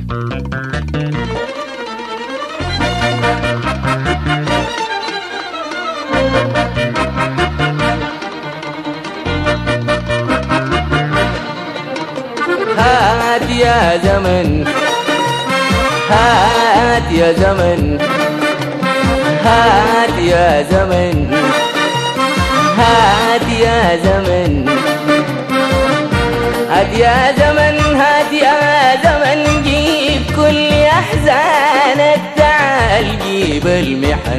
هات يا زمن هات يا زمن هات يا زمن هات يا زمن هات يا زمن هات يا زمن جيب كل احزانك تعال جيب المحن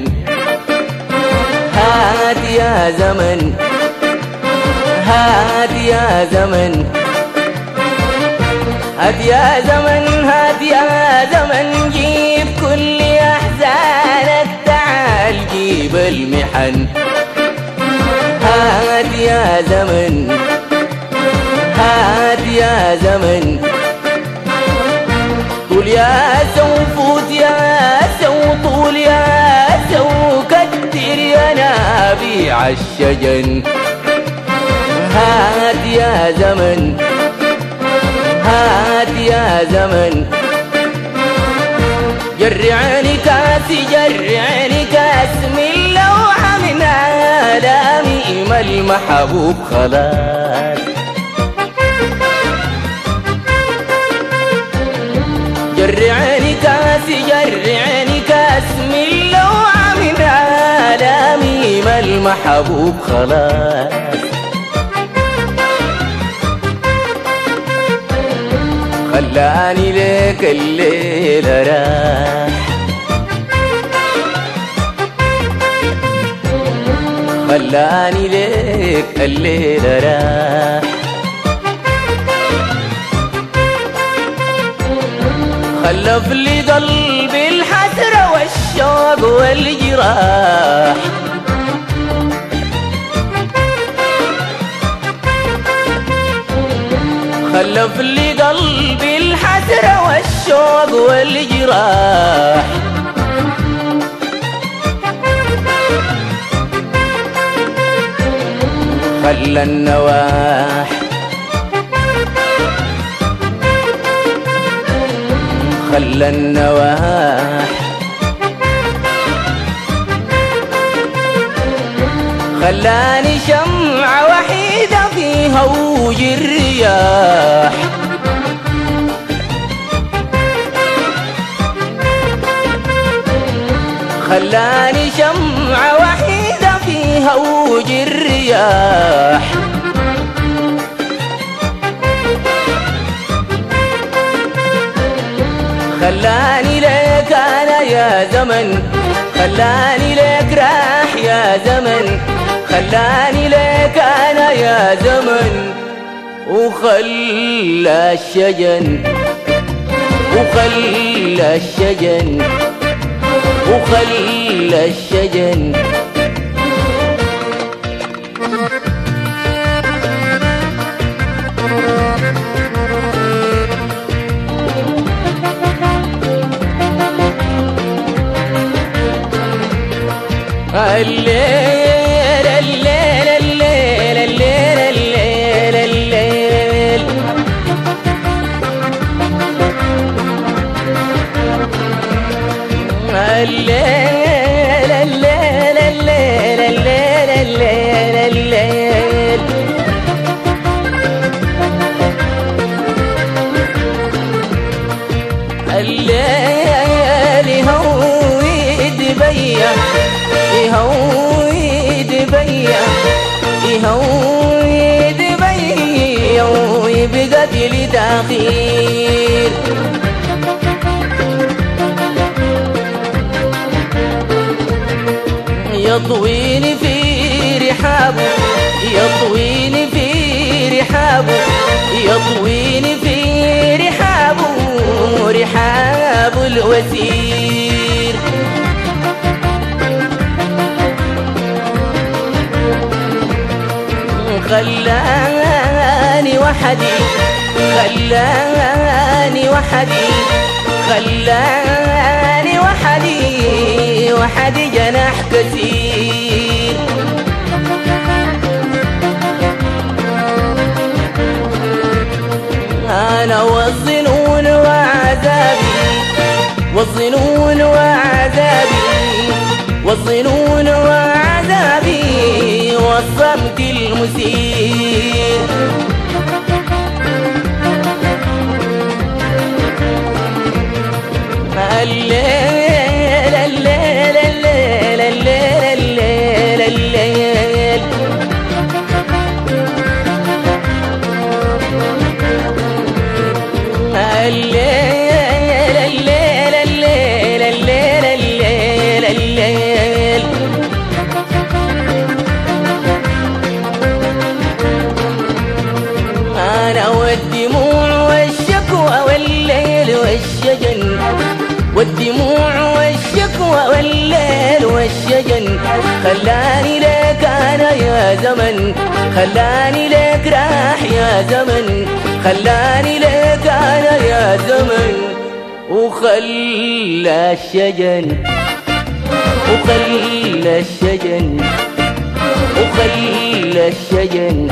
هات يا زمن هات يا زمن هات يا زمن هات يا زمن جيب كل احزانك تعال جيب المحن هات يا زمن هات يا زمن طول يا سو فوت يا سو طول يا سو كتر يا نابيع الشجن هات يا زمن هات يا زمن جرعني كاسي جرعني كاس من لوحة من آلامي ما المحبوب خلاص جرعني كاسي جرعني كاس من لوعة من آلامي ما المحبوب خلاص خلاني ليك الليلة راح خلاني ليك الليلة راح خلف لي قلبي الحسرة والشوق والجراح خلف لي قلبي الحسرة والشوق والجراح خلى النواح خلى النواح خلاني شمعة وحيدة في هوج الرياح خلاني شمعة وحيدة في هوج الرياح خلاني لك انا يا زمن خلاني لك راح يا زمن خلاني لك انا يا زمن وخلى الشجن وخلى الشجن وخلى الشجن الليل الليل الليل الليل الليل الليل الليل الليل الليل الليل الليل الليل الليل يهوي دبيا يهوي دبيا يهوي دبيا ويبقى تاخير يطويني في رحابه يطويني في رحابه يطويني في رحابه رحاب الوزير خلاني وحدي خلاني وحدي خلاني وحدي وحدي جناح كثير أنا والظنون وعذابي والظنون وعذابي والظنون وعذابي والصمت المسير الليل الليل الليل الليل الليل الليل الليل الليل الليل الليل الليل الليل أنا والدموع والشكوى والليل والشجن والدموع والشكوى والليل والشجن خلاني لك أنا يا زمن خلاني لك راح يا زمن خلاني لك أنا يا زمن وخلى الشجن وخلى الشجن وخلى الشجن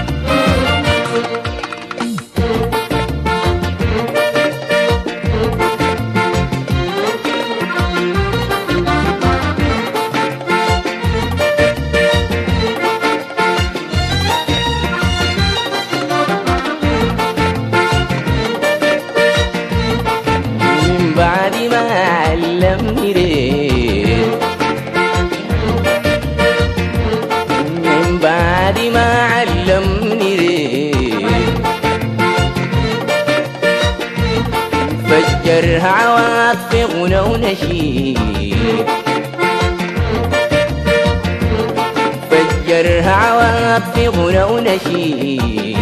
من بعد ما علمني ليه من بعد ما علمني ليه فجرها عواطفي غنى ونشيد فجرها عواطفي غنى ونشيد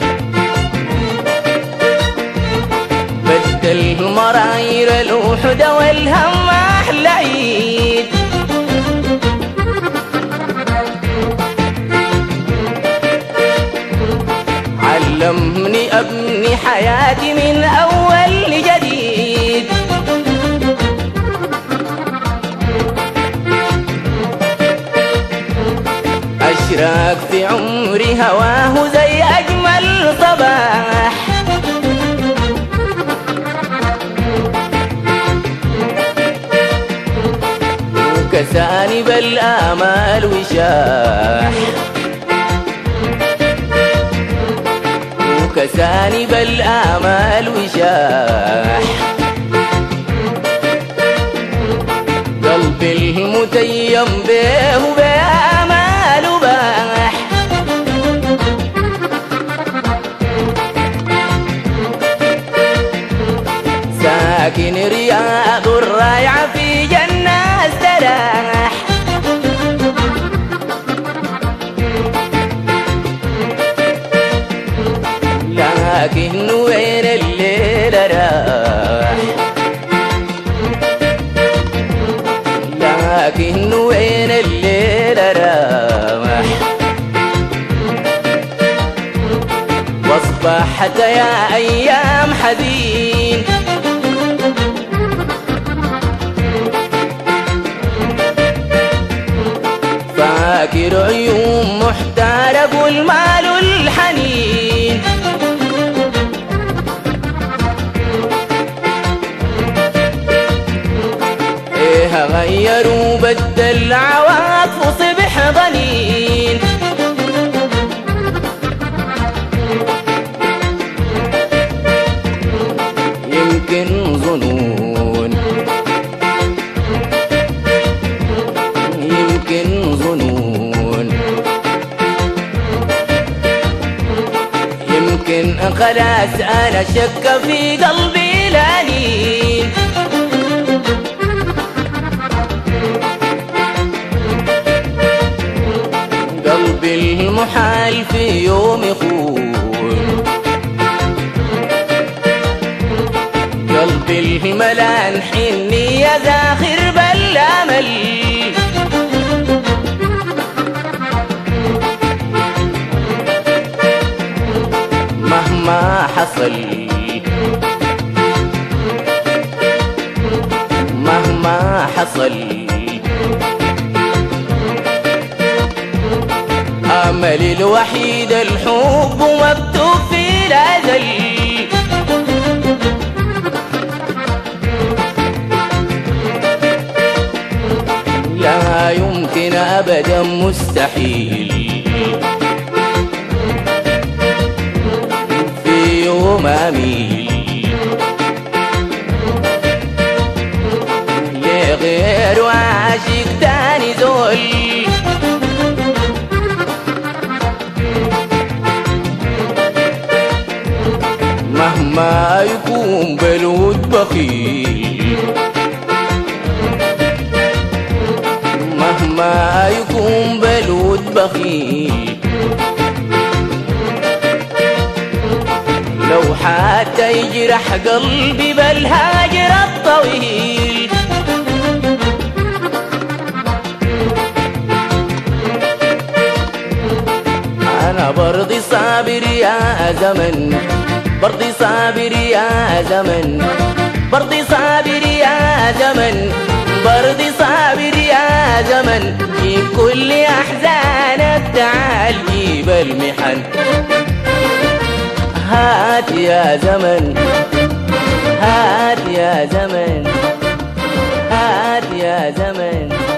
بدل المراير الوحدة والهم أحلى عيد علمني أبني حياتي من أول لجديد أشراك في عمري هواه زي أجمل صباح كساني بالآمال وشاح وكساني بالآمال وشاح قلبي المتيم به بآمال باح ساكن رياض الرايعة في جنة استراح لكن وين الليل راح لكن وين الليل راح واصبحت يا ايام حزين فاكر عيون محتارب والمال الحنين ايه غيروا بدل عواطف وصبح ضنين يمكن ظنون يمكن ظنون يمكن خلاص انا شك في قلبي لانين قلبي المحال في يوم يخون قلبي الملان حني يا زاخر بالامل مهما حصل مهما حصل أملي الوحيد الحب مكتوب في الأزل ما يمكن أبدا مستحيل في يوم أميل لغير عاشق تاني زول مهما يكون بلود بخيل مهما يكون بلود بخيل لو حتى يجرح قلبي بالهاجر الطويل أنا برضي صابر يا زمن برضي صابر يا زمن برضي صابر يا زمن برضي صابر يا زمن في كل أحزانك تعال جيب المحن هات يا زمن هات يا زمن هات يا زمن